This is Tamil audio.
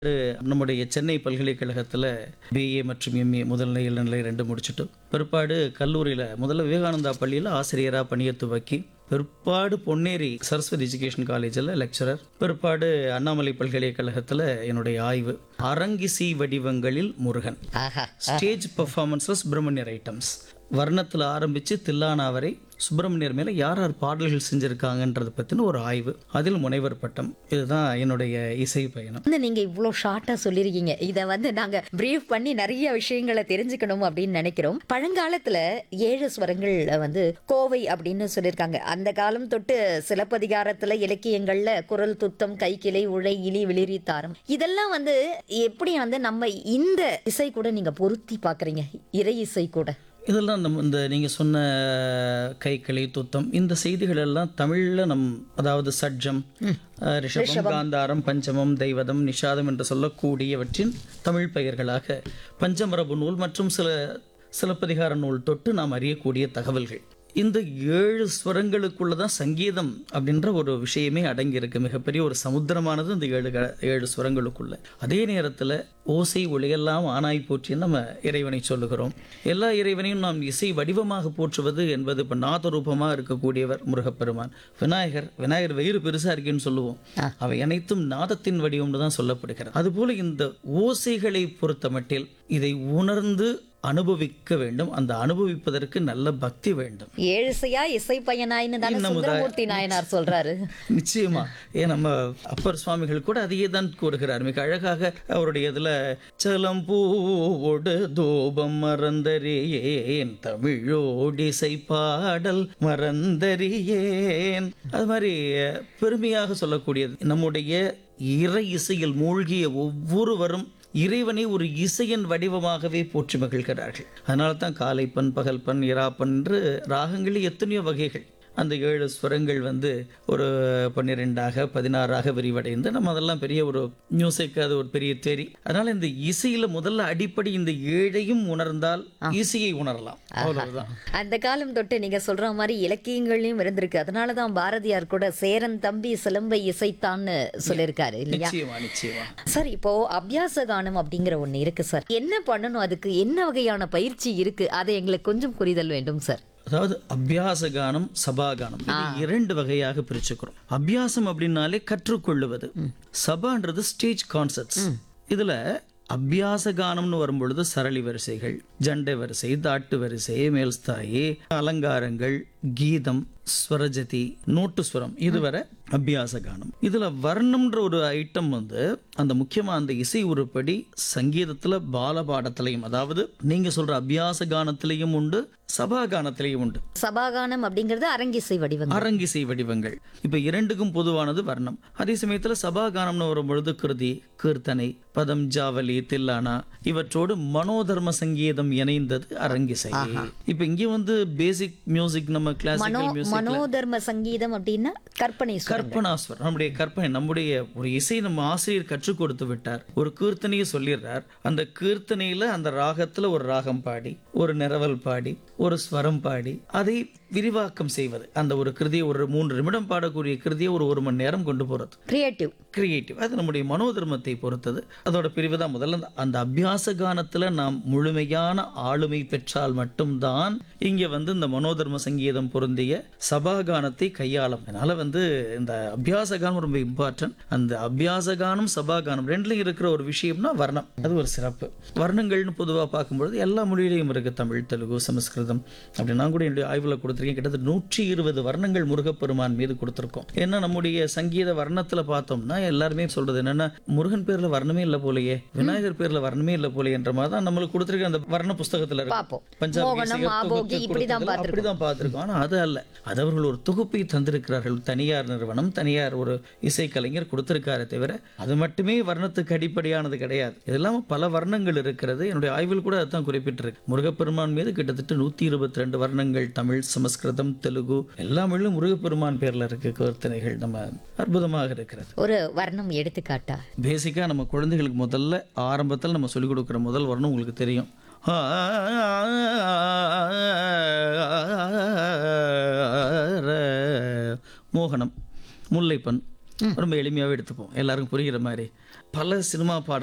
நம்முடைய சென்னை பல்கலைக்கழகத்தில் பிஏ மற்றும் எம்ஏ முதல்நிலை இளநிலை ரெண்டு முடிச்சுட்டு பிற்பாடு கல்லூரியில் முதல்ல விவேகானந்தா பள்ளியில் ஆசிரியராக பணியை துவக்கி பிற்பாடு பொன்னேரி சரஸ்வதி எஜுகேஷன் காலேஜில் லெக்சரர் பிற்பாடு அண்ணாமலை பல்கலைக்கழகத்தில் என்னுடைய ஆய்வு அரங்கிசி வடிவங்களில் முருகன் ஆஹா ஸ்டேஜ் பெர்ஃபார்மன்ஸில் சுப்பிரமணியர் ஐட்டம்ஸ் வர்ணத்தில் ஆரம்பித்து தில்லானா வரை சுப்பிரமணியர் மேலே யார் யார் பாடல்கள் செஞ்சுருக்காங்கன்றதை பற்றின ஒரு ஆய்வு அதில் முனைவர் பட்டம் இதுதான் என்னுடைய இசை பயணம் வந்து நீங்க இவ்வளோ ஷார்ட்டா சொல்லிருக்கீங்க இதை வந்து நாங்க பிரீஃப் பண்ணி நிறைய விஷயங்களை தெரிஞ்சுக்கணும் அப்படின்னு நினைக்கிறோம் பழங்காலத்துல ஏழு ஸ்வரங்கள் வந்து கோவை அப்படின்னு சொல்லியிருக்காங்க அந்த காலம் தொட்டு சிலப்பதிகாரத்துல இலக்கியங்கள்ல குரல் துத்தம் கைக்கிளை உழை இலி விளிரி தாரம் இதெல்லாம் வந்து எப்படி வந்து நம்ம இந்த இசை கூட நீங்க பொருத்தி பாக்குறீங்க இறை இசை கூட இதெல்லாம் நம்ம இந்த நீங்கள் சொன்ன கைக்கிளை துத்தம் இந்த செய்திகள் எல்லாம் தமிழில் நம் அதாவது சட்ஜம் அஹ், ரிஷபம் காந்தாரம் பஞ்சமம் தெய்வதம் நிஷாதம் என்று சொல்லக்கூடியவற்றின் தமிழ் பெயர்களாக பஞ்சமரபு நூல் மற்றும் சில சிலப்பதிகார நூல் தொட்டு நாம் அறியக்கூடிய தகவல்கள் இந்த ஏழு ஸ்வரங்களுக்குள்ள தான் சங்கீதம் அப்படின்ற ஒரு விஷயமே அடங்கியிருக்கு மிகப்பெரிய ஒரு சமுத்திரமானது இந்த ஏழு க- ஏழு ஸ்வரங்களுக்குள்ள அதே நேரத்தில் ஓசை ஒளியெல்லாம் ஆனாய் போற்றின்னு நம்ம இறைவனை சொல்லுகிறோம் எல்லா இறைவனையும் நாம் இசை வடிவமாக போற்றுவது என்பது இப்போ நாதரூபமாக இருக்கக்கூடியவர் முருகப்பெருமான் விநாயகர் விநாயகர் வயிறு பெருசாக இருக்குன்னு சொல்லுவோம் அவை அனைத்தும் நாதத்தின் வடிவம்னு தான் சொல்லப்படுகிறது அதுபோல இந்த ஓசைகளை பொறுத்த மட்டில் இதை உணர்ந்து அனுபவிக்க வேண்டும் அந்த அனுபவிப்பதற்கு நல்ல பக்தி வேண்டும் ஏழிசையா இசை பயனாயின்னு தானே சுந்தரமூர்த்தி நாயனார் சொல்றாரு நிச்சயமா ஏன் நம்ம அப்பர் சுவாமிகள் கூட அதையே தான் கூறுகிறார் மிக அழகாக அவருடைய இதுல சலம் பூவோடு தூபம் மறந்தறியேன் தமிழோடிசை பாடல் மறந்தறியேன் அது மாதிரி பெருமையாக சொல்லக்கூடியது நம்முடைய இறை இசையில் மூழ்கிய ஒவ்வொருவரும் இறைவனை ஒரு இசையின் வடிவமாகவே போற்றி மகிழ்கிறார்கள் அதனால தான் காலைப்பன் பகல்பன் இராப்பன் என்று ராகங்களில் எத்தனையோ வகைகள் அந்த ஏழு ஸ்வரங்கள் வந்து ஒரு பன்னிரெண்டாக பதினாறாக விரிவடைந்து நம்ம அதெல்லாம் பெரிய ஒரு மியூசிக் அது ஒரு பெரிய தேரி அதனால இந்த இசையில முதல்ல அடிப்படை இந்த ஏழையும் உணர்ந்தால் இசையை உணரலாம் அவ்வளவுதான் அந்த காலம் தொட்டு நீங்க சொல்ற மாதிரி இலக்கியங்கள்லயும் இருந்திருக்கு அதனாலதான் பாரதியார் கூட சேரன் தம்பி சிலம்பை இசைத்தான்னு சொல்லியிருக்காரு இல்லையா நிச்சயமா நிச்சயமா சார் இப்போ அபியாச கானம் அப்படிங்கிற ஒண்ணு இருக்கு சார் என்ன பண்ணணும் அதுக்கு என்ன வகையான பயிற்சி இருக்கு அதை எங்களுக்கு கொஞ்சம் புரிதல் வேண்டும் சார் அதாவது அபியாச கானம் சபா கானம் இது இரண்டு வகையாக பிரிச்சுக்கிறோம் அபியாசம் அப்படின்னாலே கற்றுக்கொள்ளுவது சபான்றது ஸ்டேஜ் கான்சர்ட்ஸ் இதுல அபியாச கானம்னு வரும்பொழுது சரளி வரிசைகள் ஜண்டை வரிசை தாட்டு வரிசை மேல்ஸ்தாயி அலங்காரங்கள் கீதம் ஸ்வரஜதி நோட்டு ஸ்வரம் இதுவரை அபியாச கானம் இதுல வர்ணம்ன்ற ஒரு ஐட்டம் வந்து அந்த முக்கியமா அந்த இசை உருப்படி சங்கீதத்துல பாலபாடத்திலையும் அதாவது நீங்க சொல்ற அபியாச கானத்திலையும் உண்டு சபா கானத்திலையும் உண்டு சபாகானம் அப்படிங்கிறது அரங்கிசை வடிவங்கள் அரங்கிசை வடிவங்கள் இப்ப இரண்டுக்கும் பொதுவானது வர்ணம் அதே சமயத்துல சபா கானம்னு வரும்பொழுது கிருதி கீர்த்தனை பதம் ஜாவலி தில்லானா இவற்றோடு மனோதர்ம சங்கீதம் இணைந்தது அரங்கிசை இப்ப இங்க வந்து பேசிக் மியூசிக் நம்ம மனோ கிளாசிக்கல் மியூசிக் மனோதர்ம சங்கீதம் அப்படின்னா கற்பனை சுரம். கற்பனாஸ்வர் நம்முடைய கற்பனை நம்முடைய ஒரு இசை நம்ம ஆசிரியர் கற்றுக் கொடுத்து விட்டார் ஒரு கீர்த்தனையை சொல்லிடுறார் அந்த கீர்த்தனையில அந்த ராகத்துல ஒரு ராகம் பாடி ஒரு நிரவல் பாடி ஒரு ஸ்வரம் பாடி அதை விரிவாக்கம் செய்வது அந்த ஒரு கிருதியை ஒரு மூன்று நிமிடம் பாடக்கூடிய கிருதியை ஒரு ஒரு மணி நேரம் கொண்டு போறது கிரியேட்டிவ் கிரியேட்டிவ் அது நம்முடைய மனோதர்மத்தை பொறுத்தது அதோட பிரிவு தான் முதல்ல அந்த- அந்த அபியாச கானத்துல நாம் முழுமையான ஆளுமை பெற்றால் மட்டும்தான் இங்க வந்து இந்த மனோதர்ம சங்கீதம் பொருந்திய சபாகானத்தை கையாளும் அதனால வந்து இந்த அபியாச கானம் ரொம்ப இம்பார்ட்டன்ட் அந்த அபியாச கானம் சபாகானம் ரெண்டுலையும் இருக்கிற ஒரு விஷயம்னா வர்ணம் அது ஒரு சிறப்பு வர்ணங்கள்னு பொதுவா பார்க்கும்பொழுது எல்லா மொழியிலையும் இருக்கு தமிழ் தெலுங்கு சமஸ்கிருதம் அப்படி நான் கூட என்னுடைய ஆய்வுல கொடுத்திருக்கேன் கிட்டத்தட்ட நூற்றி இருபது வர்ணங்கள் முருகப்பெருமான் மீது கொடுத்திருக்கோம் ஏன்னா நம்முடைய சங்கீத வர்ணத்துல பார்த்தோம்னா எல்லாருமே சொல்றது என்னன்னா முருகன் பேர்ல வர்ணமே இல்ல போலயே விநாயகர் பேர்ல வர்ணமே இல்ல போலயே என்ற மாதிரி தான் நம்மளுக்கு கொடுத்திருக்க அந்த வர்ண புஸ்தகத்துல இருக்கு பார்ப்போம். பஞ்சாபி மோகனம், இசையை ஆபோகி தொகுத்து இப்படிதான் கொடுத்ததுல அப்படிதான் பார்த்திருக்கோம் ஆனா அது அல்ல அது அவர்கள் ஒரு தொகுப்பை தந்திருக்கிறார்கள் தனியார் நிறுவனம் தனியார் ஒரு இசைக்கலைஞர் கொடுத்திருக்காரே தவிர அது மட்டுமே வர்ணத்துக்கு அடிப்படையானது கிடையாது இதெல்லாம் பல வர்ணங்கள் இருக்கிறது என்னுடைய ஆய்வில் கூட அதுதான் குறிப்பிட்டிருக்கு முருகப்பெருமான் மீது கிட்டத்தட்ட நூத்தி இருபத்தி ரெண்டு வர்ணங்கள் தமிழ் சமஸ்கிருதம் தெலுங்கு எல்லா மொழியிலும் முருகப்பெருமான் பேர்ல இருக்கு கீர்த்தனைகள் நம்ம அற்புதமாக இருக்கிறது ஒரு வர்ணம் எடுத்துக்காட்டா பேசிக்காக நம்ம குழந்தைகளுக்கு முதல்ல ஆரம்பத்தில் நம்ம சொல்லிக் கொடுக்குற முதல் வரணும் உங்களுக்கு தெரியும் மோகனம் முல்லைப்பன் ரொம்ப எளிமையாகவே எடுத்துப்போம் எல்லாருக்கும் புரிகிற மாதிரி பல சினிமா பாடல்